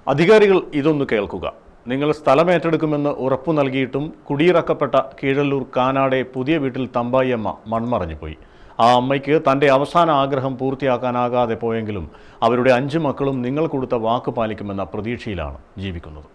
അധികാരികൾ ഇതൊന്ന് കേൾക്കുക നിങ്ങൾ സ്ഥലം ഏറ്റെടുക്കുമെന്ന് ഉറപ്പു നൽകിയിട്ടും കുടിയിറക്കപ്പെട്ട കീഴല്ലൂർ കാനാടെ പുതിയ വീട്ടിൽ തമ്പായിയമ്മ മൺമറഞ്ഞുപോയി ആ അമ്മയ്ക്ക് തൻ്റെ അവസാന ആഗ്രഹം പൂർത്തിയാക്കാനാകാതെ പോയെങ്കിലും അവരുടെ അഞ്ച് മക്കളും നിങ്ങൾ കൊടുത്ത വാക്ക് പാലിക്കുമെന്ന പ്രതീക്ഷയിലാണ് ജീവിക്കുന്നത്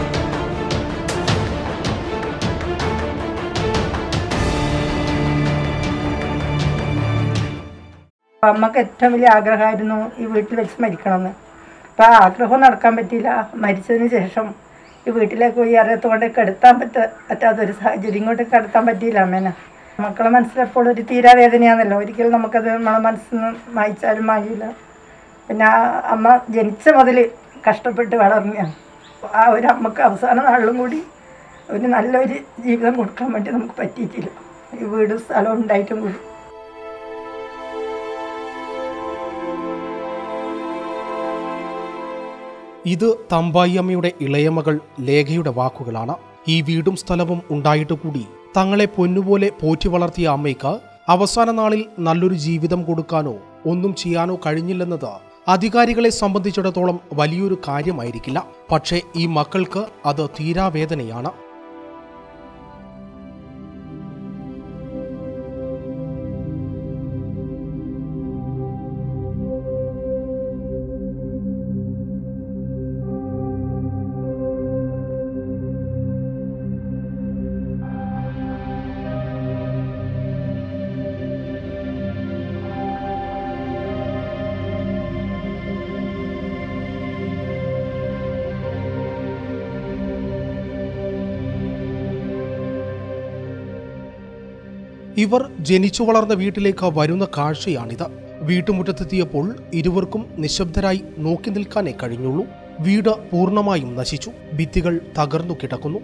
അമ്മക്ക് ഏറ്റവും വലിയ ആഗ്രഹമായിരുന്നു ഈ വീട്ടിൽ വെച്ച് മരിക്കണമെന്ന് അപ്പോൾ ആ ആഗ്രഹം നടക്കാൻ പറ്റിയില്ല മരിച്ചതിന് ശേഷം ഈ വീട്ടിലേക്ക് പോയി അറിയത്തുകൊണ്ട് കെടുത്താൻ പറ്റ പറ്റാത്തൊരു സാഹചര്യം ഇങ്ങോട്ട് കടത്താൻ പറ്റിയില്ല അമ്മേനെ മക്കളെ മനസ്സിലെപ്പോഴും ഒരു തീരാവേദനയാണല്ലോ ഒരിക്കലും നമുക്കത് നമ്മളെ മനസ്സിൽ നിന്ന് മായ്ച്ചാലും മായില്ല പിന്നെ ആ അമ്മ ജനിച്ച മുതൽ കഷ്ടപ്പെട്ട് വളർന്ന ആ ഒരു അമ്മക്ക് അവസാന നാളിലും കൂടി ഒരു നല്ലൊരു ജീവിതം കൊടുക്കാൻ വേണ്ടി നമുക്ക് പറ്റിയിട്ടില്ല ഈ വീടും സ്ഥലവും ഉണ്ടായിട്ടും കൂടി ഇത് തമ്പായിയമ്മയുടെ ഇളയമകൾ ലേഖയുടെ വാക്കുകളാണ് ഈ വീടും സ്ഥലവും ഉണ്ടായിട്ട് കൂടി തങ്ങളെ പൊന്നുപോലെ പോറ്റി വളർത്തിയ അമ്മയ്ക്ക് അവസാന നാളിൽ നല്ലൊരു ജീവിതം കൊടുക്കാനോ ഒന്നും ചെയ്യാനോ കഴിഞ്ഞില്ലെന്നത് അധികാരികളെ സംബന്ധിച്ചിടത്തോളം വലിയൊരു കാര്യമായിരിക്കില്ല പക്ഷേ ഈ മക്കൾക്ക് അത് തീരാവേദനയാണ് ഇവർ ജനിച്ചു വളർന്ന വീട്ടിലേക്ക് വരുന്ന കാഴ്ചയാണിത് വീട്ടുമുറ്റത്തെത്തിയപ്പോൾ ഇരുവർക്കും നിശബ്ദരായി നോക്കി നിൽക്കാനേ കഴിഞ്ഞുള്ളൂ വീട് പൂർണ്ണമായും നശിച്ചു ഭിത്തികൾ തകർന്നു കിടക്കുന്നു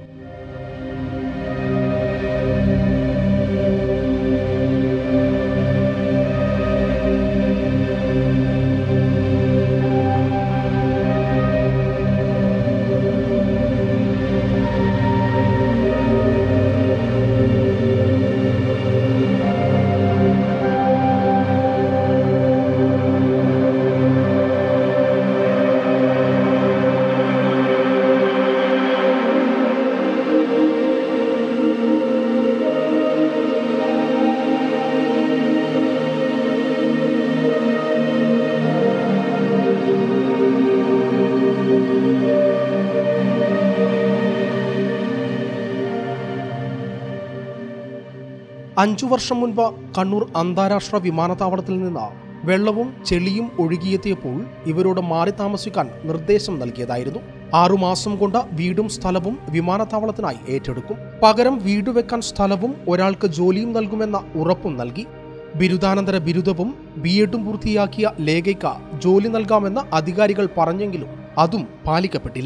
അഞ്ചു വർഷം മുൻപ് കണ്ണൂർ അന്താരാഷ്ട്ര വിമാനത്താവളത്തിൽ നിന്ന് വെള്ളവും ചെളിയും ഒഴുകിയെത്തിയപ്പോൾ ഇവരോട് മാറി താമസിക്കാൻ നിർദ്ദേശം നൽകിയതായിരുന്നു ആറുമാസം കൊണ്ട് വീടും സ്ഥലവും വിമാനത്താവളത്തിനായി ഏറ്റെടുക്കും പകരം വീട് വെക്കാൻ സ്ഥലവും ഒരാൾക്ക് ജോലിയും നൽകുമെന്ന ഉറപ്പും നൽകി ബിരുദാനന്തര ബിരുദവും ബി എഡും പൂർത്തിയാക്കിയ ലേഖയ്ക്ക് ജോലി നൽകാമെന്ന് അധികാരികൾ പറഞ്ഞെങ്കിലും അതും പാലിക്കപ്പെട്ടില്ല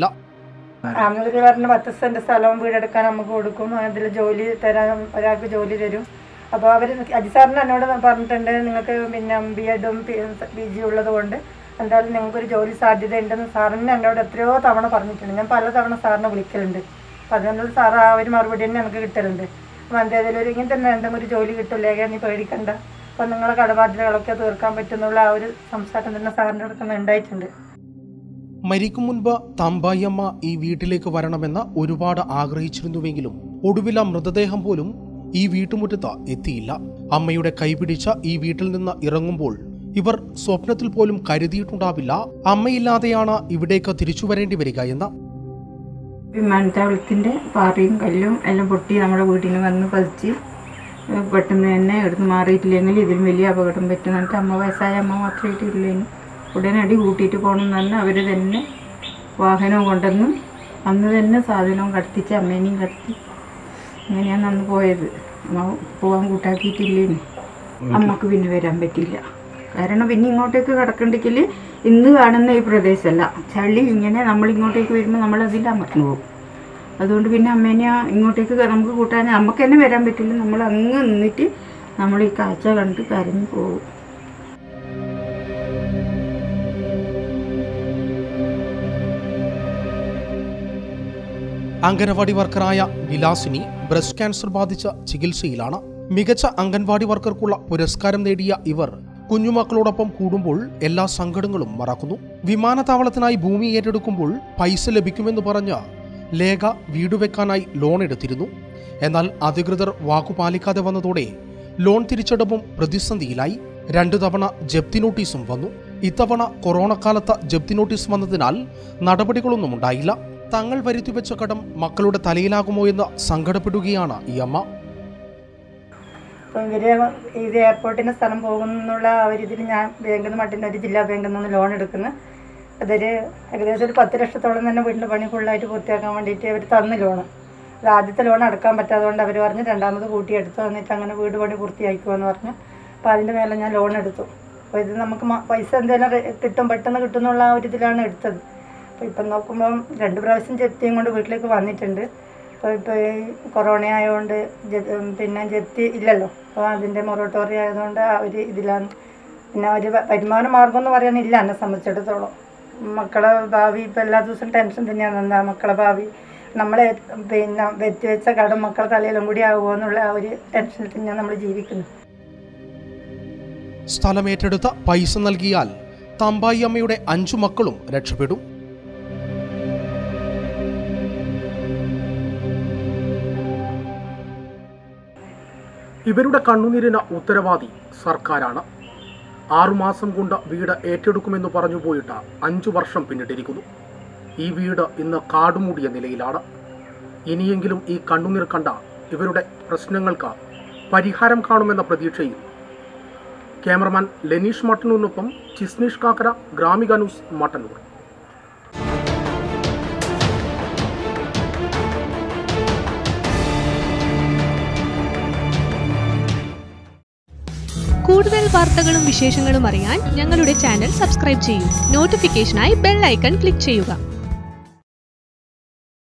ആമിലൊരു പറഞ്ഞ പത്ത് സെന്റ് സ്ഥലവും വീടെടുക്കാൻ നമുക്ക് കൊടുക്കും അതിൽ ജോലി തരാൻ ഒരാൾക്ക് ജോലി തരും അപ്പോൾ അവർ അജി സാറിന് എന്നോട് പറഞ്ഞിട്ടുണ്ട് നിങ്ങൾക്ക് പിന്നെ ബി എഡും പി ജി ഉള്ളത് കൊണ്ട് എന്തായാലും നിങ്ങൾക്കൊരു ജോലി സാധ്യത ഉണ്ടെന്ന് സാറിന് എന്നോട് എത്രയോ തവണ പറഞ്ഞിട്ടുണ്ട് ഞാൻ പല തവണ സാറിനെ വിളിക്കലുണ്ട് അപ്പം അതുകൊണ്ടുള്ള സാർ ആ ഒരു മറുപടി തന്നെ എനിക്ക് കിട്ടലുണ്ട് അപ്പോൾ എന്തായാലും ഒരു ഇങ്ങനെ തന്നെ എന്തെങ്കിലും ഒരു ജോലി കിട്ടില്ല നീ പേടിക്കണ്ട അപ്പം നിങ്ങളെ കടബാധ്യതകളൊക്കെ തീർക്കാൻ പറ്റുന്നുള്ള ആ ഒരു സംസാരം തന്നെ സാറിൻ്റെ അടുത്ത് ഉണ്ടായിട്ടുണ്ട് മരിക്കും മുൻപ് തമ്പായിയമ്മ ഈ വീട്ടിലേക്ക് വരണമെന്ന് ഒരുപാട് ആഗ്രഹിച്ചിരുന്നുവെങ്കിലും ഒടുവിൽ ആ മൃതദേഹം പോലും ഈ വീട്ടുമുറ്റത്ത് എത്തിയില്ല അമ്മയുടെ കൈപിടിച്ച ഈ വീട്ടിൽ നിന്ന് ഇറങ്ങുമ്പോൾ ഇവർ സ്വപ്നത്തിൽ പോലും കരുതിയിട്ടുണ്ടാവില്ല അമ്മയില്ലാതെയാണ് ഇവിടേക്ക് തിരിച്ചു വരേണ്ടി വരിക എന്ന് വിമാനത്താവളത്തിൻ്റെ പാറയും കല്ലും എല്ലാം പൊട്ടി നമ്മുടെ വീട്ടിന് വന്ന് പതിച്ച് ഏഹ് പെട്ടെന്ന് തന്നെ എടുത്ത് മാറിയിട്ടില്ലെങ്കിൽ ഇതിലും വലിയ അപകടം പറ്റും എന്നിട്ട് അമ്മ വയസ്സായ അമ്മ മാത്രമായിട്ട് ഇല്ലേനു ഉടനടി കൂട്ടിയിട്ട് പോകണം എന്ന് പറഞ്ഞാൽ അവർ തന്നെ വാഹനം കൊണ്ടുവന്ന് അന്ന് തന്നെ സാധനവും കടത്തിച്ച് അമ്മേനെയും കടത്തി അങ്ങനെയാണ് അന്ന് പോയത് അമ്മ പോകാൻ കൂട്ടാക്കിയിട്ടില്ലേനു അമ്മക്ക് പിന്നെ വരാൻ പറ്റിയില്ല കാരണം പിന്നെ ഇങ്ങോട്ടേക്ക് കിടക്കണ്ടെങ്കിൽ ഇന്ന് കാണുന്ന ഈ പ്രദേശമല്ല ചളി ഇങ്ങനെ നമ്മൾ ഇങ്ങോട്ടേക്ക് വരുമ്പോൾ നമ്മൾ അതിൽ അമർന്നു പോകും അതുകൊണ്ട് പിന്നെ അമ്മേനെ ഇങ്ങോട്ടേക്ക് ക- നമുക്ക് കൂട്ടാൻ നമുക്ക് തന്നെ വരാൻ പറ്റില്ല നമ്മൾ അങ്ങ് നിന്നിട്ട് നമ്മൾ ഈ കാഴ്ച കണ്ട് കരഞ്ഞു പോകും അംഗനവാടി വർക്കറായ വിലാസിനി ബ്രസ്റ്റ് ക്യാൻസർ ബാധിച്ച ചികിത്സയിലാണ് മികച്ച അംഗൻവാടി വർക്കർക്കുള്ള പുരസ്കാരം നേടിയ ഇവർ കുഞ്ഞുമക്കളോടൊപ്പം കൂടുമ്പോൾ എല്ലാ സങ്കടങ്ങളും മറക്കുന്നു വിമാനത്താവളത്തിനായി ഭൂമി ഏറ്റെടുക്കുമ്പോൾ പൈസ ലഭിക്കുമെന്ന് പറഞ്ഞ് ലേഖ വീട് വെക്കാനായി ലോൺ എടുത്തിരുന്നു എന്നാൽ അധികൃതർ വാക്കുപാലിക്കാതെ വന്നതോടെ ലോൺ തിരിച്ചടവും പ്രതിസന്ധിയിലായി രണ്ടു തവണ ജപ്തി നോട്ടീസും വന്നു ഇത്തവണ കൊറോണ കാലത്ത് ജപ്തി നോട്ടീസ് വന്നതിനാൽ നടപടികളൊന്നും ഉണ്ടായില്ല തങ്ങൾ വരുത്തിവെച്ച കടം മക്കളുടെ തലയിലാകുമോ എന്ന് സങ്കടപ്പെടുകയാണ് ഈ അമ്മ അപ്പോൾ ഇവര് ഇത് എയർപോർട്ടിന് സ്ഥലം പോകുന്നുള്ള ആ ഒരു ഇതിൽ ഞാൻ ബാങ്കിൽ നിന്ന് മട്ടിൻ്റെ ഒരു ജില്ലാ ബാങ്കിൽ നിന്ന് ലോൺ എടുക്കുന്നു അതൊരു ഏകദേശം ഒരു പത്ത് ലക്ഷത്തോളം തന്നെ വീടിൻ്റെ പണി ഫുള്ളായിട്ട് പൂർത്തിയാക്കാൻ വേണ്ടിയിട്ട് അവർ തന്നു ലോണ് അത് ആദ്യത്തെ ലോൺ അടക്കാൻ പറ്റാത്തതുകൊണ്ട് അവർ പറഞ്ഞ് രണ്ടാമത് കൂട്ടിയെടുത്ത് വന്നിട്ട് അങ്ങനെ വീട് പണി പൂർത്തിയാക്കുമെന്ന് പറഞ്ഞു അപ്പോൾ അതിൻ്റെ മേലെ ഞാൻ ലോൺ എടുത്തു അപ്പോൾ ഇത് നമുക്ക് മ- പൈസ എന്തെങ്കിലും റെ- കിട്ടും പെട്ടെന്ന് കിട്ടും എന്നുള്ള ആ ഒരു ഇതിലാണ് എടുത്തത് അപ്പോൾ ഇപ്പം നോക്കുമ്പം രണ്ട് പ്രാവശ്യം ജപ്തിയും കൊണ്ട് വീട്ടിലേക്ക് വന്നിട്ടുണ്ട് അപ്പോൾ ഇപ്പോൾ ഈ കൊറോണ ആയതുകൊണ്ട് ജ- ഉം പിന്നെ ജപ്തി ഇല്ലല്ലോ അപ്പോൾ അതിൻ്റെ മൊറട്ടോറി ആയതുകൊണ്ട് ആ ഒരു ഇതിലാണ് പിന്നെ ഒരു വ- വരുമാന മാർഗം എന്ന് പറയാനില്ല എന്നെ സംബന്ധിച്ചിടത്തോളം മക്കളെ ഭാവി ഇപ്പം എല്ലാ ദിവസവും ടെൻഷൻ തന്നെയാണ് എന്താ മക്കളെ ഭാവി നമ്മളെ പിന്നെ വെച്ച കടം മക്കളെ തലയിലും കൂടി ആകുമോ എന്നുള്ള ആ ഒരു ടെൻഷനിൽ തന്നെയാണ് നമ്മൾ ജീവിക്കുന്നത് സ്ഥലമേറ്റെടുത്ത പൈസ നൽകിയാൽ തമ്പായി അമ്മയുടെ അഞ്ചു മക്കളും രക്ഷപ്പെടും ഇവരുടെ കണ്ണുനീരിന് ഉത്തരവാദി സർക്കാരാണ് ആറുമാസം കൊണ്ട് വീട് ഏറ്റെടുക്കുമെന്ന് പറഞ്ഞു പോയിട്ട് അഞ്ചു വർഷം പിന്നിട്ടിരിക്കുന്നു ഈ വീട് ഇന്ന് കാടുമൂടിയ നിലയിലാണ് ഇനിയെങ്കിലും ഈ കണ്ണുനീർ കണ്ട ഇവരുടെ പ്രശ്നങ്ങൾക്ക് പരിഹാരം കാണുമെന്ന പ്രതീക്ഷയിൽ ക്യാമറമാൻ ലെനീഷ് മട്ടന്നൂരിനൊപ്പം ചിസ്നീഷ് കാക്കര ഗ്രാമിക ന്യൂസ് മട്ടന്നൂർ കൂടുതൽ വാർത്തകളും വിശേഷങ്ങളും അറിയാൻ ഞങ്ങളുടെ ചാനൽ സബ്സ്ക്രൈബ് ചെയ്യൂ നോട്ടിഫിക്കേഷനായി ബെൽ ഐക്കൺ ക്ലിക്ക് ചെയ്യുക